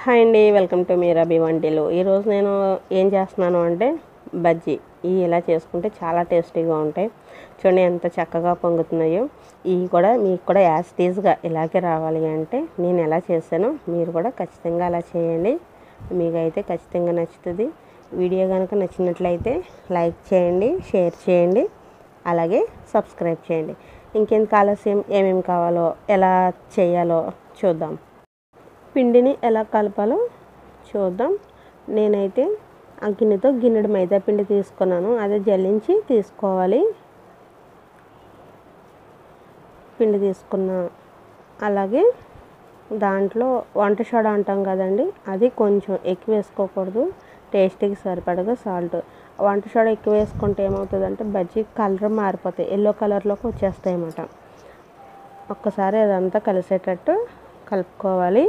hi అండి welcome to Meera B వంటిలు ఈరోజు నేను ఏం చేస్తున్నాను అంటే బజ్జీ ఇవి ఇలా చేసుకుంటే చాలా టేస్టీగా ఉంటాయి చూడండి ఎంత చక్కగా పొంగుతున్నాయో ఇవి కూడా మీకు కూడా యాజ్ టీజ్గా ఇలాగే రావాలి అంటే నేను ఎలా చేశానో మీరు కూడా ఖచ్చితంగా అలా చేయండి మీకైతే ఖచ్చితంగా నచ్చుతుంది వీడియో కనుక నచ్చినట్లయితే లైక్ చేయండి షేర్ చేయండి అలాగే సబ్స్క్రైబ్ చేయండి ఇంకెందుకు ఆలస్యం ఏమేమి కావాలో ఎలా చేయాలో చూద్దాం పిండిని ఎలా కలపాలో చూద్దాం నేనైతే ఆ గిన్నెతో గిన్నెడు మైదా పిండి తీసుకున్నాను అదే జల్లించి తీసుకోవాలి పిండి తీసుకున్నా అలాగే దాంట్లో వంట సోడా అంటాం కదండి అది కొంచెం ఎక్కువ వేసుకోకూడదు టేస్ట్కి సరిపడగా సాల్ట్ వంట సోడా ఎక్కువ వేసుకుంటే ఏమవుతుందంటే బజ్జీ కలర్ మారిపోతాయి ఎల్లో కలర్లోకి వచ్చేస్తాయి అన్నమాట ఒక్కసారి అదంతా కలిసేటట్టు కలుపుకోవాలి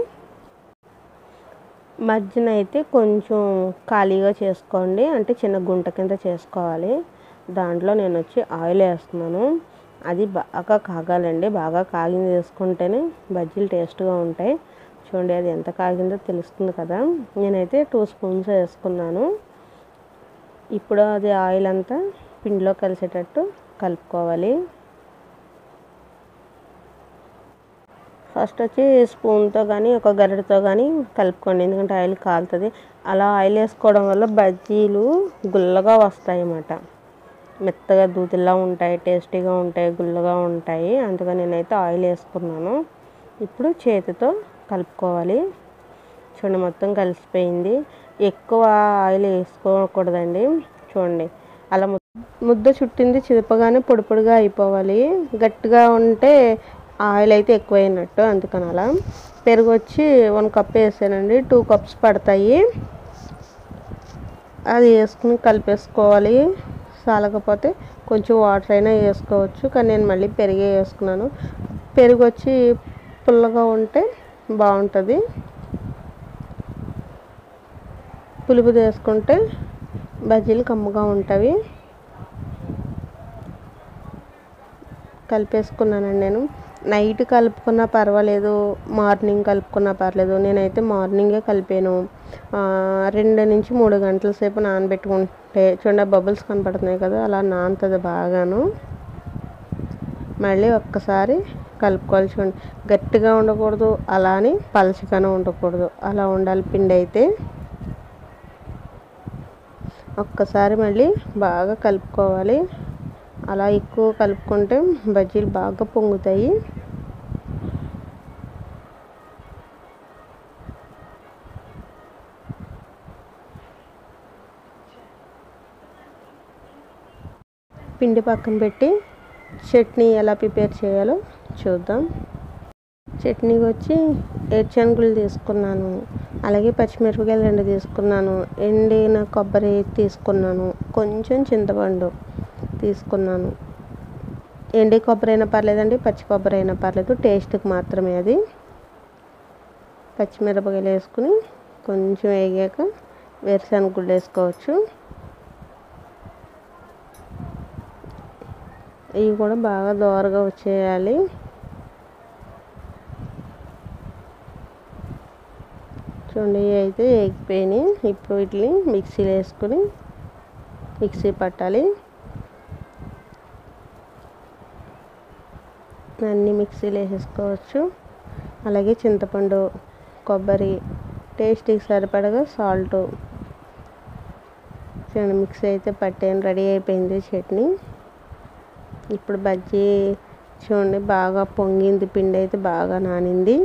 మధ్యన అయితే కొంచెం ఖాళీగా చేసుకోండి అంటే చిన్న గుంట కింద చేసుకోవాలి దాంట్లో నేను వచ్చి ఆయిల్ వేస్తున్నాను అది బాగా కాగాలండి బాగా కాగింది వేసుకుంటేనే బజ్జీలు టేస్ట్గా ఉంటాయి చూడండి అది ఎంత కాగిందో తెలుస్తుంది కదా నేనైతే టూ స్పూన్స్ వేసుకున్నాను ఇప్పుడు అది ఆయిల్ అంతా పిండిలో కలిసేటట్టు కలుపుకోవాలి ఫస్ట్ వచ్చి స్పూన్తో కానీ ఒక గరిటతో కానీ కలుపుకోండి ఎందుకంటే ఆయిల్ కాలుతుంది అలా ఆయిల్ వేసుకోవడం వల్ల బజ్జీలు గుల్లగా వస్తాయి అన్నమాట మెత్తగా దూదిలా ఉంటాయి టేస్టీగా ఉంటాయి గుల్లగా ఉంటాయి అందుకని నేనైతే ఆయిల్ వేసుకున్నాను ఇప్పుడు చేతితో కలుపుకోవాలి చూడండి మొత్తం కలిసిపోయింది ఎక్కువ ఆయిల్ వేసుకోకూడదండి చూడండి అలా ముద్ద చుట్టింది చిదపగానే పొడి పొడిగా అయిపోవాలి గట్టిగా ఉంటే ఆయిల్ అయితే ఎక్కువైనట్టు అందుకని అలా పెరుగు వచ్చి వన్ కప్ వేసానండి టూ కప్స్ పడతాయి అది వేసుకుని కలిపేసుకోవాలి సాలకపోతే కొంచెం వాటర్ అయినా వేసుకోవచ్చు కానీ నేను మళ్ళీ పెరిగే వేసుకున్నాను పెరుగు వచ్చి పుల్లగా ఉంటే బాగుంటుంది పులుపు వేసుకుంటే బజ్జీలు కమ్మగా ఉంటాయి కలిపేసుకున్నానండి నేను నైట్ కలుపుకున్నా పర్వాలేదు మార్నింగ్ కలుపుకున్నా పర్లేదు నేనైతే మార్నింగే కలిపాను రెండు నుంచి మూడు గంటల సేపు నానబెట్టుకుంటే చూడండి బబుల్స్ కనపడుతున్నాయి కదా అలా నానుతుంది బాగాను మళ్ళీ ఒక్కసారి కలుపుకోవాలి చూడండి గట్టిగా ఉండకూడదు అలా అని పలచగానే ఉండకూడదు అలా ఉండాలి పిండి అయితే ఒక్కసారి మళ్ళీ బాగా కలుపుకోవాలి అలా ఎక్కువ కలుపుకుంటే బజ్జీలు బాగా పొంగుతాయి పిండి పక్కన పెట్టి చట్నీ ఎలా ప్రిపేర్ చేయాలో చూద్దాం చట్నీకి వచ్చి ఏడ్చనుగులు తీసుకున్నాను అలాగే పచ్చిమిరపకాయలు రెండు తీసుకున్నాను ఎండిన కొబ్బరి తీసుకున్నాను కొంచెం చింతపండు తీసుకున్నాను ఎండి కొబ్బరి అయినా పర్లేదండి పచ్చి కొబ్బరి అయినా పర్లేదు టేస్ట్కి మాత్రమే అది పచ్చిమిరపకాయలు వేసుకుని కొంచెం వేగాక వేరుశనగ గుళ్ళు వేసుకోవచ్చు ఇవి కూడా బాగా దోరగా వచ్చేయాలి చూడండి అయితే ఎగిపోయినాయి ఇప్పుడు వీటిని మిక్సీలో వేసుకుని మిక్సీ పట్టాలి అన్నీ మిక్సీలో వేసేసుకోవచ్చు అలాగే చింతపండు కొబ్బరి టేస్ట్కి సరిపడగా సాల్ట్ చూడండి మిక్సీ అయితే పట్టాను రెడీ అయిపోయింది చట్నీ ఇప్పుడు బజ్జీ చూడండి బాగా పొంగింది పిండి అయితే బాగా నానింది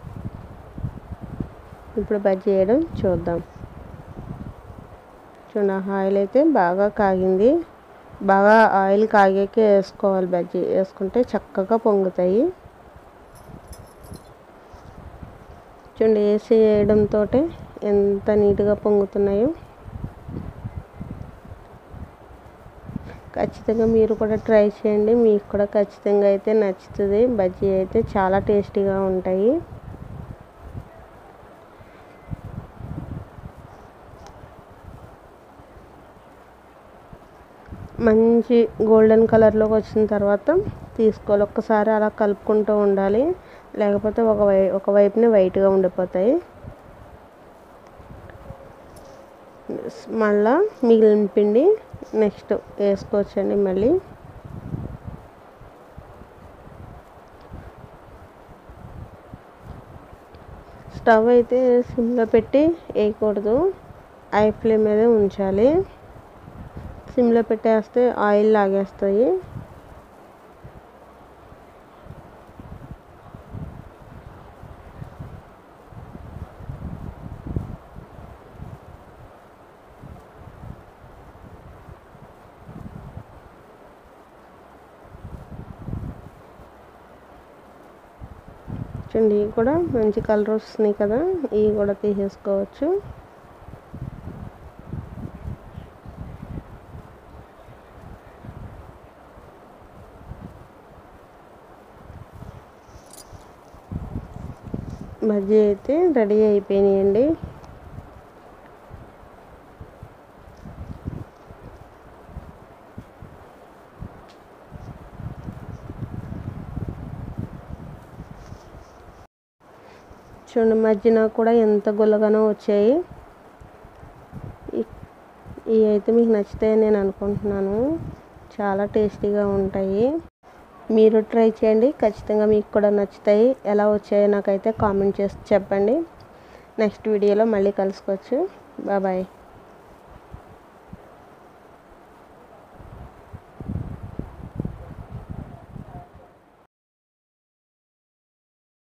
ఇప్పుడు బజ్జీ వేయడం చూద్దాం చూడండి ఆయిల్ అయితే బాగా కాగింది బాగా ఆయిల్ కాగాకే వేసుకోవాలి బజ్జీ వేసుకుంటే చక్కగా పొంగుతాయి చూడండి వేసి వేయడంతో ఎంత నీట్గా పొంగుతున్నాయో ఖచ్చితంగా మీరు కూడా ట్రై చేయండి మీకు కూడా ఖచ్చితంగా అయితే నచ్చుతుంది బజ్జీ అయితే చాలా టేస్టీగా ఉంటాయి మంచి గోల్డెన్ కలర్లోకి వచ్చిన తర్వాత తీసుకోవాలి ఒక్కసారి అలా కలుపుకుంటూ ఉండాలి లేకపోతే ఒక వై ఒక వైపునే వైట్గా ఉండిపోతాయి మళ్ళా మిగిలిన పిండి నెక్స్ట్ వేసుకోవచ్చండి మళ్ళీ స్టవ్ అయితే సిమ్లో పెట్టి వేయకూడదు హై ఫ్లేమ్ మీద ఉంచాలి సిమ్లో పెట్టేస్తే ఆయిల్ లాగేస్తాయి చూడండి ఇవి కూడా మంచి కలర్ వస్తున్నాయి కదా ఇవి కూడా తీసేసుకోవచ్చు బజ్జీ అయితే రెడీ అయిపోయినాయండి చూడండి మధ్యన కూడా ఎంత గుల్లగానో వచ్చాయి ఇవి అయితే మీకు నచ్చుతాయని నేను అనుకుంటున్నాను చాలా టేస్టీగా ఉంటాయి మీరు ట్రై చేయండి ఖచ్చితంగా మీకు కూడా నచ్చుతాయి ఎలా వచ్చాయో నాకైతే కామెంట్ చేసి చెప్పండి నెక్స్ట్ వీడియోలో మళ్ళీ కలుసుకోవచ్చు బాయ్